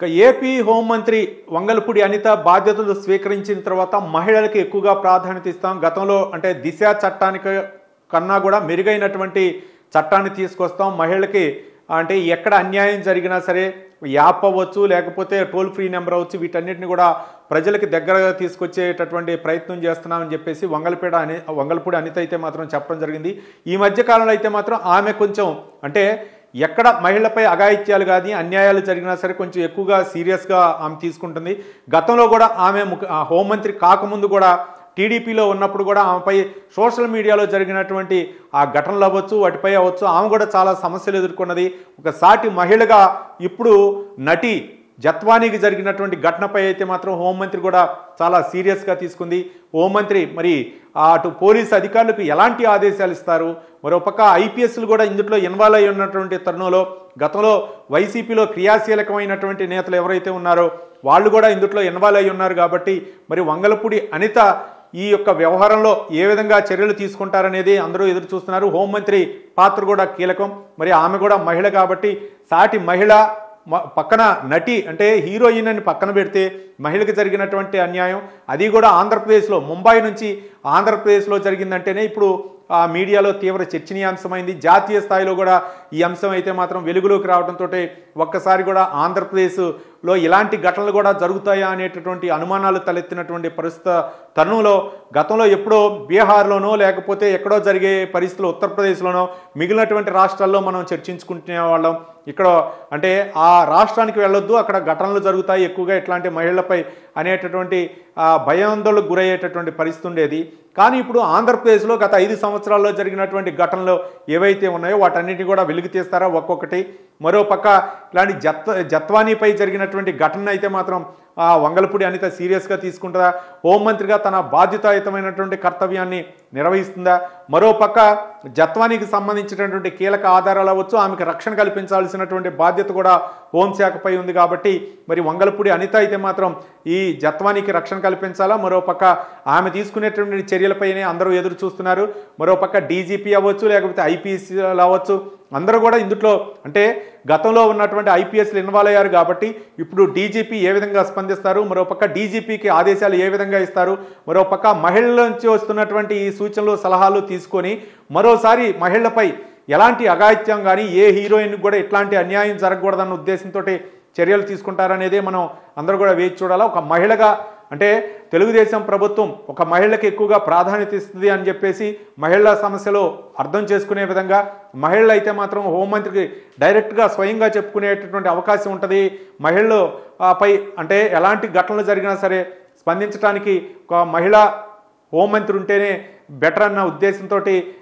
ఇక ఏపీ హోంమంత్రి వంగలపూడి అనిత బాధ్యతలు స్వీకరించిన తర్వాత మహిళలకు ఎక్కువగా ప్రాధాన్యత ఇస్తాం గతంలో అంటే దిశ చట్టానికి కన్నా కూడా మెరుగైనటువంటి చట్టాన్ని తీసుకొస్తాం మహిళలకి అంటే ఎక్కడ అన్యాయం జరిగినా సరే యాప్ అవ్వచ్చు లేకపోతే టోల్ ఫ్రీ నెంబర్ అవ్వచ్చు వీటన్నిటిని కూడా ప్రజలకి దగ్గరగా తీసుకొచ్చేటటువంటి ప్రయత్నం చేస్తున్నామని చెప్పేసి వంగలపేట అని వంగలపూడి అనిత అయితే మాత్రం చెప్పడం జరిగింది ఈ మధ్య కాలంలో అయితే మాత్రం ఆమె కొంచెం అంటే ఎక్కడ మహిళపై అఘాయిత్యాలు కానీ అన్యాయాలు జరిగినా సరే కొంచెం ఎక్కువగా సీరియస్గా ఆమె తీసుకుంటుంది గతంలో కూడా ఆమె ముఖ ఆ హోంమంత్రి కాకముందు కూడా టీడీపీలో ఉన్నప్పుడు కూడా ఆమెపై సోషల్ మీడియాలో జరిగినటువంటి ఆ ఘటనలు అవ్వచ్చు వాటిపై అవ్వచ్చు ఆమె కూడా చాలా సమస్యలు ఎదుర్కొన్నది ఒక సాటి మహిళగా ఇప్పుడు నటి జత్వానీకి జరిగినటువంటి ఘటనపై అయితే మాత్రం హోంమంత్రి కూడా చాలా సీరియస్గా తీసుకుంది హోంమంత్రి మరి ఆ అటు పోలీసు అధికారులకు ఎలాంటి ఆదేశాలు ఇస్తారు మరోపక్క ఐపీఎస్లు కూడా ఇందులో ఇన్వాల్వ్ అయి ఉన్నటువంటి తరుణంలో గతంలో వైసీపీలో క్రియాశీలకమైనటువంటి నేతలు ఎవరైతే ఉన్నారో వాళ్ళు కూడా ఇందులో ఇన్వాల్వ్ అయి ఉన్నారు కాబట్టి మరి వంగలపూడి అనిత ఈ యొక్క వ్యవహారంలో ఏ విధంగా చర్యలు తీసుకుంటారనేది అందరూ ఎదురు చూస్తున్నారు హోంమంత్రి పాత్ర కూడా కీలకం మరి ఆమె కూడా మహిళ కాబట్టి సాటి మహిళ మ- పక్కన నటి అంటే హీరోయిన్ అని పక్కన పెడితే మహిళకి జరిగినటువంటి అన్యాయం అది కూడా ఆంధ్రప్రదేశ్లో ముంబై నుంచి ఆంధ్రప్రదేశ్లో జరిగిందంటేనే ఇప్పుడు ఆ మీడియాలో తీవ్ర చర్చనీయాంశమైంది జాతీయ స్థాయిలో కూడా ఈ అంశం అయితే మాత్రం వెలుగులోకి రావడంతో ఒక్కసారి కూడా ఆంధ్రప్రదేశ్లో ఇలాంటి ఘటనలు కూడా జరుగుతాయా అనేటటువంటి అనుమానాలు తలెత్తినటువంటి పరిస్థితి తరుణంలో గతంలో ఎప్పుడో బీహార్లోనో లేకపోతే ఎక్కడో జరిగే పరిస్థితులు ఉత్తరప్రదేశ్లోనో మిగిలినటువంటి రాష్ట్రాల్లో మనం చర్చించుకుంటునే వాళ్ళం ఇక్కడ అంటే ఆ రాష్ట్రానికి వెళ్ళొద్దు అక్కడ ఘటనలు జరుగుతాయి ఎక్కువగా ఇట్లాంటి మహిళలపై అనేటటువంటి ఆ భయాందోళనకు గురయ్యేటటువంటి పరిస్థితి ఉండేది కానీ ఇప్పుడు ఆంధ్రప్రదేశ్లో గత ఐదు సంవత్సరాల్లో జరిగినటువంటి ఘటనలు ఏవైతే ఉన్నాయో వాటన్నిటిని కూడా వెలుగు తీస్తారా ఒక్కొక్కటి మరో పక్క ఇలాంటి జత్ జత్వానీపై జరిగినటువంటి ఘటన అయితే మాత్రం ఆ వంగలపూడి అనిత సీరియస్గా తీసుకుంటుందా హోంమంత్రిగా తన బాధ్యతాయుతమైనటువంటి కర్తవ్యాన్ని నిర్వహిస్తుందా మరో పక్క జత్వానికి సంబంధించినటువంటి కీలక ఆధారాలు అవ్వచ్చు ఆమెకు రక్షణ కల్పించాల్సినటువంటి బాధ్యత కూడా హోంశాఖపై ఉంది కాబట్టి మరి వంగలపూడి అనిత అయితే మాత్రం ఈ జత్వానికి రక్షణ కల్పించాలా మరో పక్క ఆమె తీసుకునేటువంటి చర్యలపైనే అందరూ ఎదురు చూస్తున్నారు మరో పక్క డీజీపీ అవ్వచ్చు లేకపోతే ఐపీఎస్ అవ్వచ్చు అందరూ కూడా ఇందులో అంటే గతంలో ఉన్నటువంటి ఐపీఎస్లు ఇన్వాల్వ్ అయ్యారు కాబట్టి ఇప్పుడు డీజీపీ ఏ విధంగా స్పందిస్తారు మరోపక్క డీజీపీకి ఆదేశాలు ఏ విధంగా ఇస్తారు మరోపక్క మహిళల నుంచి వస్తున్నటువంటి ఈ సూచనలు సలహాలు తీసుకొని మరోసారి మహిళలపై ఎలాంటి అఘాయిత్యం కానీ ఏ హీరోయిన్ కూడా ఇట్లాంటి అన్యాయం జరగకూడదన్న ఉద్దేశంతో చర్యలు తీసుకుంటారనేదే మనం అందరూ కూడా వేచి చూడాలి ఒక మహిళగా అంటే తెలుగుదేశం ప్రభుత్వం ఒక మహిళకి ఎక్కువగా ప్రాధాన్యత ఇస్తుంది అని చెప్పేసి మహిళల సమస్యలు అర్థం చేసుకునే విధంగా మహిళలు అయితే మాత్రం హోంమంత్రికి డైరెక్ట్గా స్వయంగా చెప్పుకునేటటువంటి అవకాశం ఉంటుంది మహిళలు ఆ, పై అంటే ఎలాంటి ఘటనలు జరిగినా సరే స్పందించడానికి ఒక మహిళ హోంమంత్రి ఉంటేనే బెటర్ అన్న ఉద్దేశంతో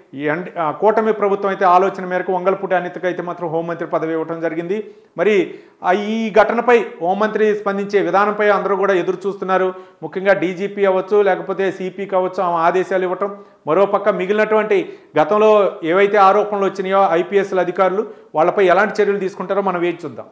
కూటమి ప్రభుత్వం అయితే ఆలోచన మేరకు వంగలపూటి అనితకు అయితే మాత్రం హోంమంత్రి పదవి ఇవ్వడం జరిగింది మరి ఆ ఈ ఘటనపై హోంమంత్రి స్పందించే విధానంపై అందరూ కూడా ఎదురు చూస్తున్నారు ముఖ్యంగా డీజీపీ అవ్వచ్చు లేకపోతే సిపి కావచ్చు ఆమె ఆదేశాలు ఇవ్వటం మరోపక్క మిగిలినటువంటి గతంలో ఏవైతే ఆరోపణలు వచ్చినాయో ఐపీఎస్ల అధికారులు వాళ్ళపై ఎలాంటి చర్యలు తీసుకుంటారో మనం వేచి చూద్దాం